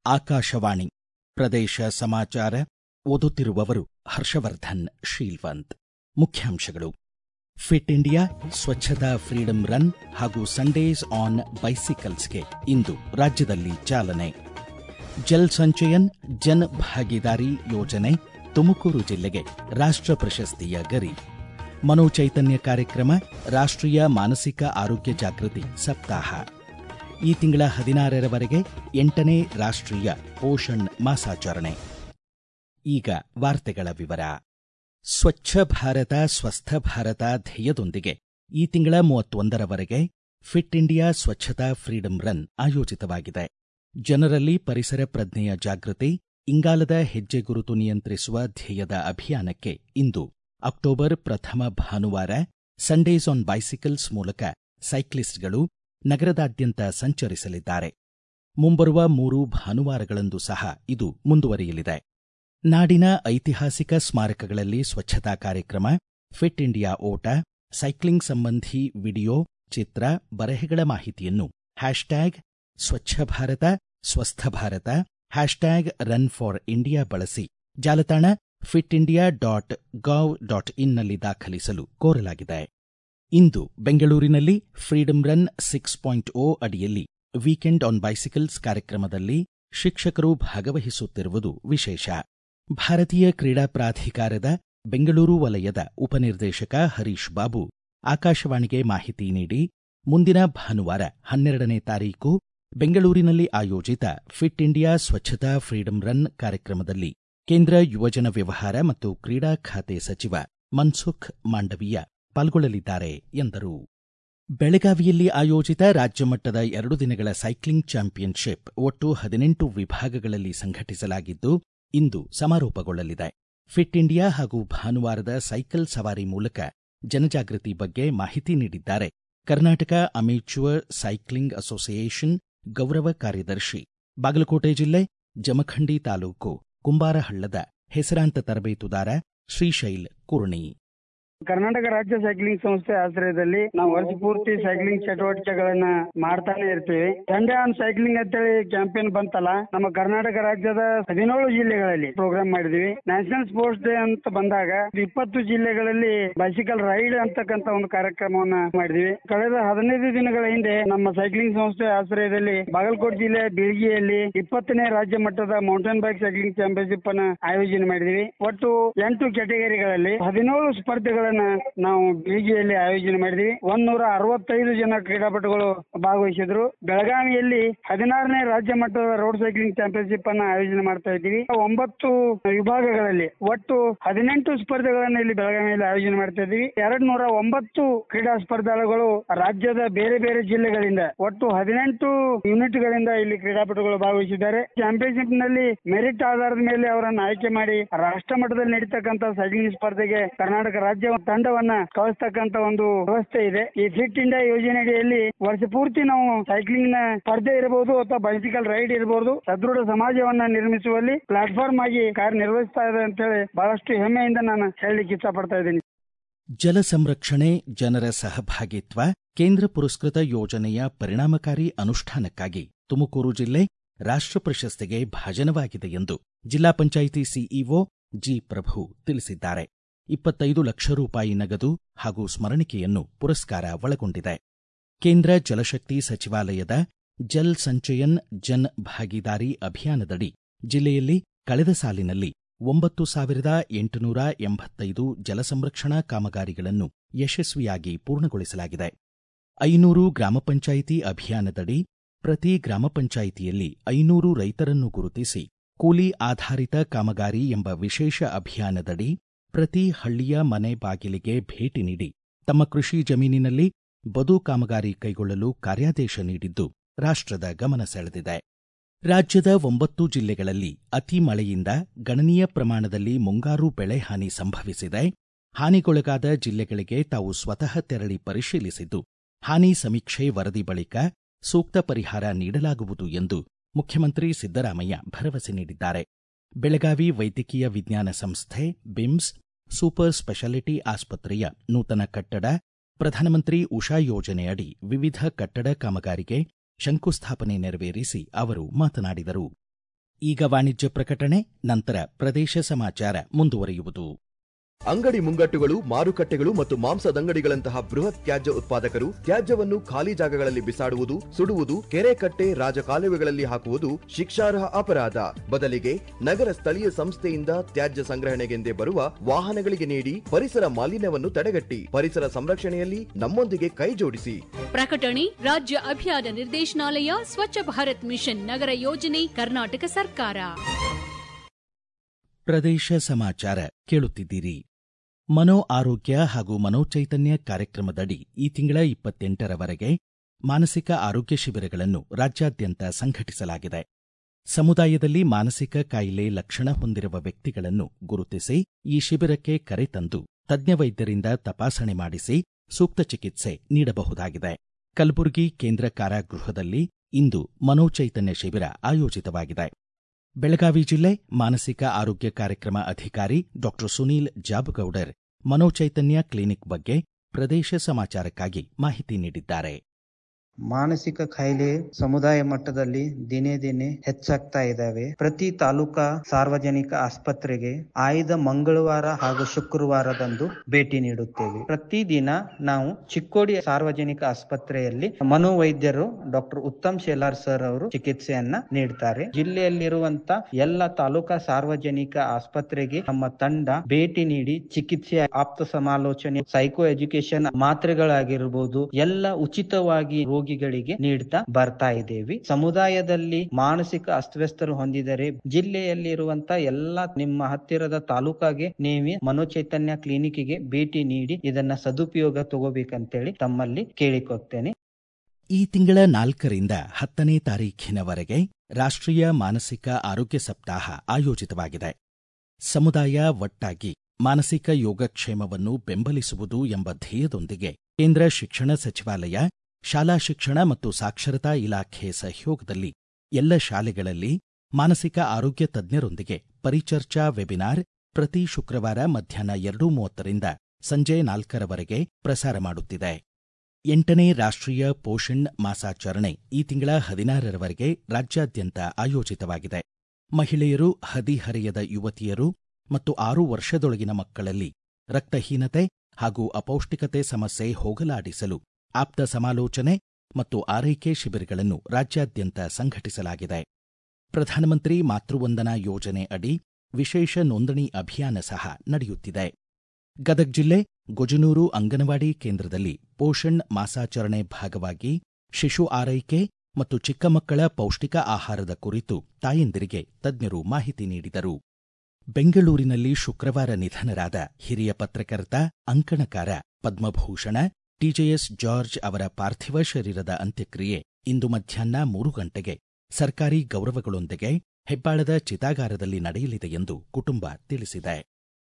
ಆಕಾಶವಾಣಿ ಪ್ರದೇಶ ಸಮಾಚಾರ ಓದುತ್ತಿರುವವರು ಹರ್ಷವರ್ಧನ್ ಶೀಲ್ವಂತ್ ಮುಖ್ಯಾಂಶಗಳು fit India Swachhata freedom run ಹಾಗೂ ಸಂಡೇಸ್ ಆನ್ ಬೈಸಿಕಲ್ಸ್ಗೆ ಇಂದು ರಾಜ್ಯದಲ್ಲಿ ಚಾಲನೆ ಜಲ್ ಸಂಚಯನ್ ಜನ್ ಭಾಗಿದಾರಿ ಯೋಜನೆ ತುಮಕೂರು ಜಿಲ್ಲೆಗೆ ರಾಷ್ಟ್ರ ಪ್ರಶಸ್ತಿಯ ಗರಿ ಮನೋಚೈತನ್ಯ ಕಾರ್ಯಕ್ರಮ ರಾಷ್ಟ್ರೀಯ ಮಾನಸಿಕ ಆರೋಗ್ಯ ಜಾಗೃತಿ ಸಪ್ತಾಹ ಈ ತಿಂಗಳ ಹದಿನಾರರವರೆಗೆ ಎಂಟನೇ ರಾಷ್ಟ್ರೀಯ ಪೋಷಣ್ ಮಾಸಾಚರಣೆ ಈಗ ವಾರ್ತೆಗಳ ವಿವರ ಸ್ವಚ್ಛ ಭಾರತ ಸ್ವಸ್ಥ ಭಾರತ ಧ್ಯೇಯದೊಂದಿಗೆ ಈ ತಿಂಗಳ ಮೂವತ್ತೊಂದರವರೆಗೆ fit India Swachhata freedom run ಆಯೋಜಿತವಾಗಿದೆ ಜನರಲ್ಲಿ ಪರಿಸರ ಪ್ರಜ್ಞೆಯ ಜಾಗೃತಿ ಇಂಗಾಲದ ಹೆಜ್ಜೆ ಗುರುತು ನಿಯಂತ್ರಿಸುವ ಧ್ಯೇಯದ ಅಭಿಯಾನಕ್ಕೆ ಇಂದು ಅಕ್ಟೋಬರ್ ಪ್ರಥಮ ಭಾನುವಾರ ಸಂಡೇಸ್ ಆನ್ ಬೈಸಿಕಲ್ಸ್ ಮೂಲಕ ಸೈಕ್ಲಿಸ್ಟ್ಗಳು ನಗರದಾದ್ಯಂತ ಸಂಚರಿಸಲಿದ್ದಾರೆ ಮುಂಬರುವ ಮೂರು ಭಾನುವಾರಗಳಂದು ಸಹ ಇದು ಮುಂದುವರಿಯಲಿದೆ ನಾಡಿನ ಐತಿಹಾಸಿಕ ಸ್ಮಾರಕಗಳಲ್ಲಿ ಸ್ವಚ್ಛತಾ ಕಾರ್ಯಕ್ರಮ ಫಿಟ್ ಇಂಡಿಯಾ ಓಟ ಸೈಕ್ಲಿಂಗ್ ಸಂಬಂಧಿ ವಿಡಿಯೋ ಚಿತ್ರ ಬರೆಹಗಳ ಮಾಹಿತಿಯನ್ನು hashtag Swachh Bharat Swasth Bharat hashtag run for India ಬಳಸಿ ಜಾಲತಾಣ fit India dot gov dot ಇನ್ನಲ್ಲಿ ದಾಖಲಿಸಲು ಕೋರಲಾಗಿದೆ ಇಂದು ಬೆಂಗಳೂರಿನಲ್ಲಿ freedom run six point O ಅಡಿಯಲ್ಲಿ ವೀಕೆಂಡ್ ಆನ್ ಬೈಸಿಕಲ್ಸ್ ಕಾರ್ಯಕ್ರಮದಲ್ಲಿ ಶಿಕ್ಷಕರು ಭಾಗವಹಿಸುತ್ತಿರುವುದು ವಿಶೇಷ ಭಾರತೀಯ ಕ್ರೀಡಾ ಪ್ರಾಧಿಕಾರದ ಬೆಂಗಳೂರು ವಲಯದ ಉಪನಿರ್ದೇಶಕ ಹರೀಶ್ ಬಾಬು ಆಕಾಶವಾಣಿಗೆ ಮಾಹಿತಿ ನೀಡಿ ಮುಂದಿನ ಭಾನುವಾರ ಹನ್ನೆರಡನೇ ತಾರೀಕು ಬೆಂಗಳೂರಿನಲ್ಲಿ ಆಯೋಜಿತ fit India Swachhata freedom run ಕಾರ್ಯಕ್ರಮದಲ್ಲಿ ಕೇಂದ್ರ ಯುವಜನ ವ್ಯವಹಾರ ಮತ್ತು ಕ್ರೀಡಾ ಖಾತೆ ಸಚಿವ ಮನ್ಸುಖ್ ಮಾಂಡವೀಯ ಪಾಲ್ಗೊಳ್ಳಲಿದ್ದಾರೆ ಎಂದರು ಬೆಳಗಾವಿಯಲ್ಲಿ ಆಯೋಜಿತ ರಾಜ್ಯಮಟ್ಟದ ಎರಡು ದಿನಗಳ ಸೈಕ್ಲಿಂಗ್ ಚಾಂಪಿಯನ್ಶಿಪ್ ಒಟ್ಟು ಹದಿನೆಂಟು ವಿಭಾಗಗಳಲ್ಲಿ ಸಂಘಟಿಸಲಾಗಿದ್ದು ಇಂದು ಸಮಾರೋಪಗೊಳ್ಳಲಿದೆ ಫಿಟ್ ಇಂಡಿಯಾ ಹಾಗೂ ಭಾನುವಾರದ ಸೈಕಲ್ ಸವಾರಿ ಮೂಲಕ ಜನಜಾಗೃತಿ ಬಗ್ಗೆ ಮಾಹಿತಿ ನೀಡಿದ್ದಾರೆ ಕರ್ನಾಟಕ ಅಮೇಚ್ಯೂರ್ ಸೈಕ್ಲಿಂಗ್ ಅಸೋಸಿಯೇಷನ್ ಗೌರವ ಕಾರ್ಯದರ್ಶಿ ಬಾಗಲಕೋಟೆ ಜಿಲ್ಲೆ ಜಮಖಂಡಿ ತಾಲೂಕು ಕುಂಬಾರಹಳ್ಳದ ಹೆಸರಾಂತ ತರಬೇತುದಾರ ಶ್ರೀಶೈಲ್ ಕುರ್ಣಿ ಕರ್ನಾಟಕ ರಾಜ್ಯ ಸೈಕ್ಲಿಂಗ್ ಸಂಸ್ಥೆ ಆಶ್ರಯದಲ್ಲಿ ನಾವು ವರ್ಷ ಪೂರ್ತಿ ಸೈಕ್ಲಿಂಗ್ ಚಟುವಟಿಕೆಗಳನ್ನ ಮಾಡ್ತಾನೆ ಇರ್ತೀವಿ ಸಂಡೇ ಆನ್ ಸೈಕ್ಲಿಂಗ್ ಅಂತೇಳಿ ಕ್ಯಾಂಪೇನ್ ಬಂತಲ್ಲ ನಮ್ಮ ಕರ್ನಾಟಕ ರಾಜ್ಯದ ಹದಿನೇಳು ಜಿಲ್ಲೆಗಳಲ್ಲಿ ಪ್ರೋಗ್ರಾಮ್ ಮಾಡಿದ್ವಿ ನ್ಯಾಷನಲ್ ಸ್ಪೋರ್ಟ್ಸ್ ಡೇ ಅಂತ ಬಂದಾಗ ಇಪ್ಪತ್ತು ಜಿಲ್ಲೆಗಳಲ್ಲಿ ಬೈಸಿಕಲ್ ರೈಡ್ ಅಂತಕ್ಕಂತ ಒಂದು ಕಾರ್ಯಕ್ರಮವನ್ನ ಮಾಡಿದ್ವಿ ಕಳೆದ ಹದಿನೈದು ದಿನಗಳ ಹಿಂದೆ ನಮ್ಮ ಸೈಕ್ಲಿಂಗ್ ಸಂಸ್ಥೆ ಆಶ್ರಯದಲ್ಲಿ ಬಾಗಲಕೋಟೆ ಜಿಲ್ಲೆ ಬೀಳ್ಗಿಯಲ್ಲಿ ಇಪ್ಪತ್ತನೇ ರಾಜ್ಯ ಮಟ್ಟದ ಮೌಂಟೇನ್ ಬೈಕ್ ಸೈಕ್ಲಿಂಗ್ ಚಾಂಪಿಯನ್ಶಿಪ್ ಅನ್ನ ಆಯೋಜನೆ ಮಾಡಿದ್ವಿ ಒಟ್ಟು ಎಂಟು ಕೆಟಗರಿಗಳಲ್ಲಿ ಹದಿನೇಳು ಸ್ಪರ್ಧೆಗಳನ್ನ ನಾವು ಬೀಗಿಯಲ್ಲಿ ಆಯೋಜನೆ ಮಾಡಿದ್ವಿ ಒಂದೂರ ಅರವತ್ತೈದು ಜನ ಕ್ರೀಡಾಪಟುಗಳು ಭಾಗವಹಿಸಿದ್ರು ಬೆಳಗಾವಿಯಲ್ಲಿ ಹದಿನಾರನೇ ರಾಜ್ಯ ಮಟ್ಟದ ರೋಡ್ ಸೈಕ್ಲಿಂಗ್ ಚಾಂಪಿಯನ್ಶಿಪ್ ಅನ್ನ ಆಯೋಜನೆ ಮಾಡ್ತಾ ಇದ್ದೀವಿ ಒಂಬತ್ತು ವಿಭಾಗಗಳಲ್ಲಿ ಒಟ್ಟು ಹದಿನೆಂಟು ಸ್ಪರ್ಧೆಗಳನ್ನ ಇಲ್ಲಿ ಬೆಳಗಾವಿಯಲ್ಲಿ ಆಯೋಜನೆ ಮಾಡ್ತಾ ಇದ್ದೀವಿ ಎರಡ್ ನೂರ ಒಂಬತ್ತು ಕ್ರೀಡಾ ಸ್ಪರ್ಧಾಳುಗಳು ರಾಜ್ಯದ ಬೇರೆ ಬೇರೆ ಜಿಲ್ಲೆಗಳಿಂದ ಒಟ್ಟು ಹದಿನೆಂಟು ಯೂನಿಟ್ ಗಳಿಂದ ಇಲ್ಲಿ ಕ್ರೀಡಾಪಟುಗಳು ಭಾಗವಹಿಸಿದ್ದಾರೆ ಚಾಂಪಿಯನ್ಶಿಪ್ ನಲ್ಲಿ ಮೆರಿಟ್ ಆಧಾರದ ಮೇಲೆ ಅವರನ್ನು ಆಯ್ಕೆ ಮಾಡಿ ರಾಷ್ಟ್ರ ಮಟ್ಟದಲ್ಲಿ ನಡೀತಕ್ಕಂತ ಸೈಕ್ಲಿಂಗ್ ಸ್ಪರ್ಧೆಗೆ ಕರ್ನಾಟಕ ರಾಜ್ಯ ತಂಡವನ್ನ ಕಳಿಸ್ತಕ್ಕಂತ ಒಂದು ವ್ಯವಸ್ಥೆ ಇದೆ ಈ ಫಿಟ್ ಇಂಡಿಯಾ ಯೋಜನೆ ಅಡಿಯಲ್ಲಿ ವರ್ಷ ಪೂರ್ತಿ ನಾವು ಸೈಕ್ಲಿಂಗ್ ನ ಸ್ಪರ್ಧೆ ಇರಬಹುದು ಅಥವಾ ಬೈಸಿಕಲ್ ರೈಡ್ ಇರಬಹುದು ಸದೃಢ ಸಮಾಜವನ್ನ ನಿರ್ಮಿಸುವಲ್ಲಿ ಪ್ಲಾಟ್ಫಾರ್ಮ್ ಆಗಿ ಕಾರ್ಯನಿರ್ವಹಿಸ್ತಾ ಇದೆ ಅಂತ ಹೇಳಿ ಬಹಳಷ್ಟು ಹೆಮ್ಮೆಯಿಂದ ನಾನು ಹೇಳಲಿಕ್ಕೆ ಇಷ್ಟಪಡ್ತಾ ಇದ್ದೀನಿ ಜಲ ಸಂರಕ್ಷಣೆ ಜನರ ಸಹಭಾಗಿತ್ವ ಕೇಂದ್ರ ಪುರಸ್ಕೃತ ಯೋಜನೆಯ ಪರಿಣಾಮಕಾರಿ ಅನುಷ್ಠಾನಕ್ಕಾಗಿ ತುಮಕೂರು ಜಿಲ್ಲೆ ರಾಷ್ಟ್ರ ಪ್ರಶಸ್ತಿಗೆ ಭಾಜನವಾಗಿದೆ ಎಂದು ಜಿಲ್ಲಾ ಪಂಚಾಯಿತಿ ಸಿಇಒ ಜಿ ಪ್ರಭು ತಿಳಿಸಿದ್ದಾರೆ ಇಪ್ಪತ್ತೈದು ಲಕ್ಷ ರೂಪಾಯಿ ನಗದು ಹಾಗೂ ಸ್ಮರಣಿಕೆಯನ್ನು ಪುರಸ್ಕಾರ ಒಳಗೊಂಡಿದೆ ಕೇಂದ್ರ ಜಲಶಕ್ತಿ ಸಚಿವಾಲಯದ ಜಲ್ ಸಂಚಯನ್ ಜನ್ ಭಾಗಿದಾರಿ ಅಭಿಯಾನದಡಿ ಜಿಲ್ಲೆಯಲ್ಲಿ ಕಳೆದ ಸಾಲಿನಲ್ಲಿ ಒಂಬತ್ತು ಸಾವಿರದ ಎಂಟುನೂರ ಎಂಬತ್ತೈದು ಜಲ ಸಂರಕ್ಷಣಾ ಕಾಮಗಾರಿಗಳನ್ನು ಯಶಸ್ವಿಯಾಗಿ ಪೂರ್ಣಗೊಳಿಸಲಾಗಿದೆ ಐನೂರು ಗ್ರಾಮ ಪಂಚಾಯಿತಿ ಅಭಿಯಾನದಡಿ ಪ್ರತಿ ಗ್ರಾಮ ಪಂಚಾಯಿತಿಯಲ್ಲಿ ಐನೂರು ರೈತರನ್ನು ಗುರುತಿಸಿ ಕೂಲಿ ಆಧಾರಿತ ಕಾಮಗಾರಿ ಎಂಬ ವಿಶೇಷ ಅಭಿಯಾನದಡಿ ಪ್ರತಿ ಹಳ್ಳಿಯ ಮನೆ ಬಾಗಿಲಿಗೆ ಭೇಟಿ ನೀಡಿ ತಮ್ಮ ಕೃಷಿ ಜಮೀನಿನಲ್ಲಿ ಬದು ಕಾಮಗಾರಿ ಕೈಗೊಳ್ಳಲು ಕಾರ್ಯಾದೇಶ ನೀಡಿದ್ದು ರಾಷ್ಟ್ರದ ಗಮನ ಸೆಳೆದಿದೆ ರಾಜ್ಯದ ಒಂಬತ್ತು ಜಿಲ್ಲೆಗಳಲ್ಲಿ ಅತಿ ಮಳೆಯಿಂದ ಗಣನೀಯ ಪ್ರಮಾಣದಲ್ಲಿ ಮುಂಗಾರು ಬೆಳೆ ಹಾನಿ ಸಂಭವಿಸಿದೆ ಹಾನಿಗೊಳಗಾದ ಜಿಲ್ಲೆಗಳಿಗೆ ತಾವು ಸ್ವತಃ ತೆರಳಿ ಪರಿಶೀಲಿಸಿದ್ದು ಹಾನಿ ಸಮೀಕ್ಷೆ ವರದಿ ಬಳಿಕ ಸೂಕ್ತ ಪರಿಹಾರ ನೀಡಲಾಗುವುದು ಎಂದು ಮುಖ್ಯಮಂತ್ರಿ ಸಿದ್ದರಾಮಯ್ಯ ಭರವಸೆ ನೀಡಿದ್ದಾರೆ ಬೆಳಗಾವಿ ವೈದ್ಯಕೀಯ ವಿಜ್ಞಾನ ಸಂಸ್ಥೆ ಬಿಮ್ಸ್ ಸೂಪರ್ ಸ್ಪೆಷಾಲಿಟಿ ಆಸ್ಪತ್ರೆಯ ನೂತನ ಕಟ್ಟಡ ಪ್ರಧಾನಮಂತ್ರಿ ಉಷಾ ಯೋಜನೆಯಡಿ ವಿವಿಧ ಕಟ್ಟಡ ಕಾಮಗಾರಿಗೆ ಶಂಕುಸ್ಥಾಪನೆ ನೆರವೇರಿಸಿ ಅವರು ಮಾತನಾಡಿದರು ಈಗ ವಾಣಿಜ್ಯ ಪ್ರಕಟಣೆ ನಂತರ ಪ್ರದೇಶ ಸಮಾಚಾರ ಮುಂದುವರಿಯುವುದು ಅಂಗಡಿ ಮುಂಗಟ್ಟುಗಳು ಮಾರುಕಟ್ಟೆಗಳು ಮತ್ತು ಮಾಂಸದಂಗಡಿಗಳಂತಹ ಬೃಹತ್ ತ್ಯಾಜ್ಯ ಉತ್ಪಾದಕರು ತ್ಯಾಜ್ಯವನ್ನು ಖಾಲಿ ಜಾಗಗಳಲ್ಲಿ ಬಿಸಾಡುವುದು ಸುಡುವುದು ಕೆರೆ ಕಟ್ಟೆ ರಾಜಕಾಲುವೆಗಳಲ್ಲಿ ಹಾಕುವುದು ಶಿಕ್ಷಾರ್ಹ ಅಪರಾಧ ಬದಲಿಗೆ ನಗರ ಸ್ಥಳೀಯ ಸಂಸ್ಥೆಯಿಂದ ತ್ಯಾಜ್ಯ ಸಂಗ್ರಹಣೆಗೆಂದೇ ಬರುವ ವಾಹನಗಳಿಗೆ ನೀಡಿ ಪರಿಸರ ಮಾಲಿನ್ಯವನ್ನು ತಡೆಗಟ್ಟಿ ಪರಿಸರ ಸಂರಕ್ಷಣೆಯಲ್ಲಿ ನಮ್ಮೊಂದಿಗೆ ಕೈ ಜೋಡಿಸಿ ಪ್ರಕಟಣೆ ರಾಜ್ಯ ಅಭಿಯಾನ ನಿರ್ದೇಶನಾಲಯ ಸ್ವಚ್ಛ ಭಾರತ್ ಮಿಷನ್ ನಗರ ಯೋಜನೆ ಕರ್ನಾಟಕ ಸರ್ಕಾರ ಪ್ರದೇಶ ಸಮಾಚಾರ ಕೇಳುತ್ತಿದ್ದೀರಿ ಮನೋ ಆರೋಗ್ಯ ಹಾಗೂ ಮನೋಚೈತನ್ಯ ಕಾರ್ಯಕ್ರಮದಡಿ ಈ ತಿಂಗಳ ಇಪ್ಪತ್ತೆಂಟರವರೆಗೆ ಮಾನಸಿಕ ಆರೋಗ್ಯ ಶಿಬಿರಗಳನ್ನು ರಾಜ್ಯಾದ್ಯಂತ ಸಂಘಟಿಸಲಾಗಿದೆ ಸಮುದಾಯದಲ್ಲಿ ಮಾನಸಿಕ ಕಾಯಿಲೆ ಲಕ್ಷಣ ಹೊಂದಿರುವ ವ್ಯಕ್ತಿಗಳನ್ನು ಗುರುತಿಸಿ ಈ ಶಿಬಿರಕ್ಕೆ ಕರೆತಂದು ತಜ್ಞ ವೈದ್ಯರಿಂದ ತಪಾಸಣೆ ಮಾಡಿಸಿ ಸೂಕ್ತ ಚಿಕಿತ್ಸೆ ನೀಡಬಹುದಾಗಿದೆ ಕಲಬುರಗಿ ಕೇಂದ್ರ ಕಾರಾಗೃಹದಲ್ಲಿ ಇಂದು ಮನೋಚೈತನ್ಯ ಶಿಬಿರ ಆಯೋಜಿತವಾಗಿದೆ ಬೆಳಗಾವಿ ಜಿಲ್ಲೆ ಮಾನಸಿಕ ಆರೋಗ್ಯ ಕಾರ್ಯಕ್ರಮ ಅಧಿಕಾರಿ ಡಾಕ್ಟರ್ ಸುನೀಲ್ ಜಾಬಗೌಡರ್ ಮನೋಚೈತನ್ಯ ಕ್ಲಿನಿಕ್ ಬಗ್ಗೆ ಪ್ರದೇಶ ಸಮಾಚಾರಕ್ಕಾಗಿ ಮಾಹಿತಿ ನೀಡಿದ್ದಾರೆ ಮಾನಸಿಕ ಕಾಯಿಲೆ ಸಮುದಾಯ ಮಟ್ಟದಲ್ಲಿ ದಿನೇ ದಿನೇ ಹೆಚ್ಚಾಗ್ತಾ ಇದ್ದಾವೆ ಪ್ರತಿ ತಾಲೂಕಾ ಸಾರ್ವಜನಿಕ ಆಸ್ಪತ್ರೆಗೆ ಆಯ್ದ ಮಂಗಳವಾರ ಹಾಗೂ ಶುಕ್ರವಾರದಂದು ಭೇಟಿ ನೀಡುತ್ತೇವೆ ಪ್ರತಿದಿನ ನಾವು ಚಿಕ್ಕೋಡಿ ಸಾರ್ವಜನಿಕ ಆಸ್ಪತ್ರೆಯಲ್ಲಿ ಮನೋವೈದ್ಯರು ಡಾಕ್ಟರ್ ಉತ್ತಮ್ ಶೇಲಾರ್ ಸರ್ ಅವರು ಚಿಕಿತ್ಸೆಯನ್ನ ನೀಡ್ತಾರೆ ಜಿಲ್ಲೆಯಲ್ಲಿರುವಂತ ಎಲ್ಲ ತಾಲೂಕಾ ಸಾರ್ವಜನಿಕ ಆಸ್ಪತ್ರೆಗೆ ನಮ್ಮ ತಂಡ ಭೇಟಿ ನೀಡಿ ಚಿಕಿತ್ಸೆ ಆಪ್ತ ಸಮಾಲೋಚನೆ ಸೈಕೋ ಎಜುಕೇಶನ್ ಮಾತ್ರೆಗಳಾಗಿರ್ಬೋದು ಎಲ್ಲ ಉಚಿತವಾಗಿ ರೋಗಿಗಳಿಗೆ ನೀಡ್ತಾ ಬರ್ತಾ ಇದ್ದೇವೆ ಸಮುದಾಯದಲ್ಲಿ ಮಾನಸಿಕ ಅಸ್ತವ್ಯಸ್ತರು ಹೊಂದಿದರೆ ಜಿಲ್ಲೆಯಲ್ಲಿರುವಂತ ಎಲ್ಲ ನಿಮ್ಮ ಹತ್ತಿರದ ತಾಲೂಕಾಗೆ ನೀವು ಮನೋಚೈತನ್ಯ ಕ್ಲಿನಿಕ್ಗೆ ಭೇಟಿ ನೀಡಿ ಇದನ್ನ ಸದುಪಯೋಗ ತಗೋಬೇಕಂತೇಳಿ ತಮ್ಮಲ್ಲಿ ಕೇಳಿಕೊಳ್ತೇನೆ ಈ ತಿಂಗಳ ನಾಲ್ಕರಿಂದ ಹತ್ತನೇ ತಾರೀಖಿನವರೆಗೆ ರಾಷ್ಟ್ರೀಯ ಮಾನಸಿಕ ಆರೋಗ್ಯ ಸಪ್ತಾಹ ಆಯೋಜಿತವಾಗಿದೆ ಸಮುದಾಯ ಒಟ್ಟಾಗಿ ಮಾನಸಿಕ ಯೋಗಕ್ಷೇಮವನ್ನು ಬೆಂಬಲಿಸುವುದು ಎಂಬ ಧ್ಯೇಯದೊಂದಿಗೆ ಕೇಂದ್ರ ಶಿಕ್ಷಣ ಸಚಿವಾಲಯ ಶಾಲಾ ಶಿಕ್ಷಣ ಮತ್ತು ಸಾಕ್ಷರತಾ ಇಲಾಖೆ ಸಹಯೋಗದಲ್ಲಿ ಎಲ್ಲ ಶಾಲೆಗಳಲ್ಲಿ ಮಾನಸಿಕ ಆರೋಗ್ಯ ತಜ್ಞರೊಂದಿಗೆ ಪರಿಚರ್ಚಾ ವೆಬಿನಾರ್ ಪ್ರತಿ ಶುಕ್ರವಾರ ಮಧ್ಯಾಹ್ನ ಎರಡು ಮೂವತ್ತರಿಂದ ಸಂಜೆ ನಾಲ್ಕರವರೆಗೆ ಪ್ರಸಾರ ಮಾಡುತ್ತಿದೆ ಎಂಟನೇ ರಾಷ್ಟ್ರೀಯ ಪೋಷಣ್ ಮಾಸಾಚರಣೆ ಈ ತಿಂಗಳ ಹದಿನಾರರವರೆಗೆ ರಾಜ್ಯಾದ್ಯಂತ ಆಯೋಜಿತವಾಗಿದೆ ಮಹಿಳೆಯರು ಹದಿಹರೆಯದ ಯುವತಿಯರು ಮತ್ತು ಆರು ವರ್ಷದೊಳಗಿನ ಮಕ್ಕಳಲ್ಲಿ ರಕ್ತಹೀನತೆ ಹಾಗೂ ಅಪೌಷ್ಟಿಕತೆ ಸಮಸ್ಯೆ ಹೋಗಲಾಡಿಸಲು ಆಪ್ತ ಸಮಾಲೋಚನೆ ಮತ್ತು ಆರೈಕೆ ಶಿಬಿರಗಳನ್ನು ರಾಜ್ಯಾದ್ಯಂತ ಸಂಘಟಿಸಲಾಗಿದೆ ಪ್ರಧಾನಮಂತ್ರಿ ಮಾತೃವಂದನಾ ಯೋಜನೆ ಅಡಿ ವಿಶೇಷ ನೋಂದಣಿ ಅಭಿಯಾನ ಸಹ ನಡೆಯುತ್ತಿದೆ ಗದಗ ಜಿಲ್ಲೆ ಗೊಜನೂರು ಅಂಗನವಾಡಿ ಕೇಂದ್ರದಲ್ಲಿ ಪೋಷಣ್ ಮಾಸಾಚರಣೆ ಭಾಗವಾಗಿ ಶಿಶು ಆರೈಕೆ ಮತ್ತು ಚಿಕ್ಕ ಮಕ್ಕಳ ಪೌಷ್ಟಿಕ ಆಹಾರದ ಕುರಿತು ತಾಯಂದಿರಿಗೆ ತಜ್ಞರು ಮಾಹಿತಿ ನೀಡಿದರು ಬೆಂಗಳೂರಿನಲ್ಲಿ ಶುಕ್ರವಾರ ನಿಧನರಾದ ಹಿರಿಯ ಪತ್ರಕರ್ತ ಅಂಕಣಕಾರ ಪದ್ಮಭೂಷಣ ಟಿಜೆಎಸ್ ಜಾರ್ಜ್ ಅವರ ಪಾರ್ಥಿವ ಶರೀರದ ಅಂತ್ಯಕ್ರಿಯೆ ಇಂದು ಮಧ್ಯಾಹ್ನ ಮೂರು ಗಂಟೆಗೆ ಸರ್ಕಾರಿ ಗೌರವಗಳೊಂದಿಗೆ ಹೆಬ್ಬಾಳದ ಚಿತಾಗಾರದಲ್ಲಿ ನಡೆಯಲಿದೆ ಎಂದು ಕುಟುಂಬ ತಿಳಿಸಿದೆ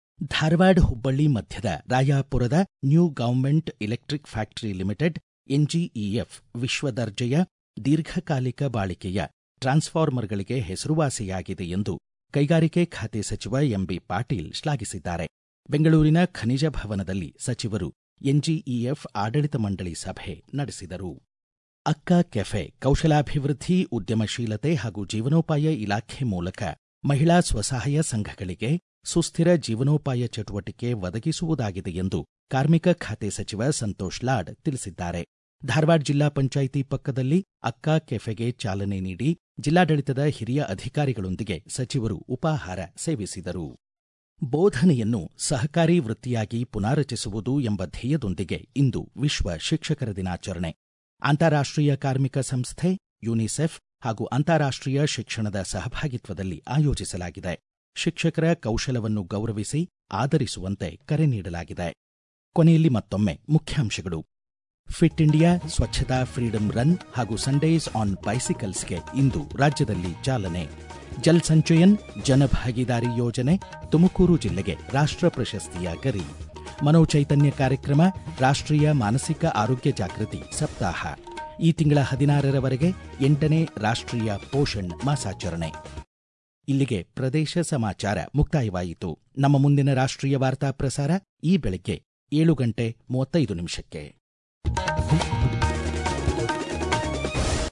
ಧಾರವಾಡ ಹುಬ್ಬಳ್ಳಿ ಮಧ್ಯದ ರಾಯಾಪುರದ new government electric factory limited NGEF ವಿಶ್ವದರ್ಜೆಯ ದೀರ್ಘಕಾಲಿಕ ಬಾಳಿಕೆಯ ಟ್ರಾನ್ಸ್ಫಾರ್ಮರ್ಗಳಿಗೆ ಹೆಸರುವಾಸಿಯಾಗಿದೆ ಎಂದು ಕೈಗಾರಿಕೆ ಖಾತೆ ಸಚಿವ ಎಂಬಿ ಪಾಟೀಲ್ ಶ್ಲಾಘಿಸಿದ್ದಾರೆ ಬೆಂಗಳೂರಿನ ಖನಿಜ ಭವನದಲ್ಲಿ ಸಚಿವರು ಎನ್ಜಿಇಎಫ್ ಆಡಳಿತ ಮಂಡಳಿ ಸಭೆ ನಡೆಸಿದರು ಅಕ್ಕ ಕೆಫೆ ಕೌಶಲಾಭಿವೃದ್ಧಿ ಉದ್ಯಮಶೀಲತೆ ಹಾಗೂ ಜೀವನೋಪಾಯ ಇಲಾಖೆ ಮೂಲಕ ಮಹಿಳಾ ಸ್ವಸಹಾಯ ಸಂಘಗಳಿಗೆ ಸುಸ್ಥಿರ ಜೀವನೋಪಾಯ ಚಟುವಟಿಕೆ ಒದಗಿಸುವುದಾಗಿದೆ ಎಂದು ಕಾರ್ಮಿಕ ಖಾತೆ ಸಚಿವ ಸಂತೋಷ್ ಲಾಡ್ ತಿಳಿಸಿದ್ದಾರೆ ಧಾರವಾಡ ಜಿಲ್ಲಾ ಪಂಚಾಯಿತಿ ಪಕ್ಕದಲ್ಲಿ ಅಕ್ಕ ಕೆಫೆಗೆ ಚಾಲನೆ ನೀಡಿ ಜಿಲ್ಲಾಡಳಿತದ ಹಿರಿಯ ಅಧಿಕಾರಿಗಳೊಂದಿಗೆ ಸಚಿವರು ಉಪಾಹಾರ ಸೇವಿಸಿದರು ಬೋಧನೆಯನ್ನು ಸಹಕಾರಿ ವೃತ್ತಿಯಾಗಿ ಪುನಾರಚಿಸುವುದು ಎಂಬ ಧ್ಯೇಯದೊಂದಿಗೆ ಇಂದು ವಿಶ್ವ ಶಿಕ್ಷಕರ ದಿನಾಚರಣೆ ಅಂತಾರಾಷ್ಟ್ರೀಯ ಕಾರ್ಮಿಕ ಸಂಸ್ಥೆ ಯುನಿಸೆಫ್ ಹಾಗೂ ಅಂತಾರಾಷ್ಟ್ರೀಯ ಶಿಕ್ಷಣದ ಸಹಭಾಗಿತ್ವದಲ್ಲಿ ಆಯೋಜಿಸಲಾಗಿದೆ ಶಿಕ್ಷಕರ ಕೌಶಲವನ್ನು ಗೌರವಿಸಿ ಆದರಿಸುವಂತೆ ಕರೆ ನೀಡಲಾಗಿದೆ ಕೊನೆಯಲ್ಲಿ ಮತ್ತೊಮ್ಮೆ ಮುಖ್ಯಾಂಶಗಳು fit India Swachhata freedom run ಹಾಗೂ ಸಂಡೇಸ್ ಆನ್ ಬೈಸಿಕಲ್ಸ್ಗೆ ಇಂದು ರಾಜ್ಯದಲ್ಲಿ ಚಾಲನೆ ಜಲ್ ಸಂಚಯನ್ ಜನಭಾಗಿದಾರಿ ಯೋಜನೆ ತುಮಕೂರು ಜಿಲ್ಲೆಗೆ ರಾಷ್ಟ್ರ ಪ್ರಶಸ್ತಿಯ ಗರಿ ಮನೋಚೈತನ್ಯ ಕಾರ್ಯಕ್ರಮ ರಾಷ್ಟ್ರೀಯ ಮಾನಸಿಕ ಆರೋಗ್ಯ ಜಾಗೃತಿ ಸಪ್ತಾಹ ಈ ತಿಂಗಳ ಹದಿನಾರರವರೆಗೆ ಎಂಟನೇ ರಾಷ್ಟ್ರೀಯ ಪೋಷಣ್ ಮಾಸಾಚರಣೆ ಇಲ್ಲಿಗೆ ಪ್ರದೇಶ ಸಮಾಚಾರ ಮುಕ್ತಾಯವಾಯಿತು ನಮ್ಮ ಮುಂದಿನ ರಾಷ್ಟ್ರೀಯ ವಾರ್ತಾ ಪ್ರಸಾರ ಈ ಬೆಳಗ್ಗೆ ಏಳು ಗಂಟೆ ಮೂವತ್ತೈದು ನಿಮಿಷಕ್ಕೆ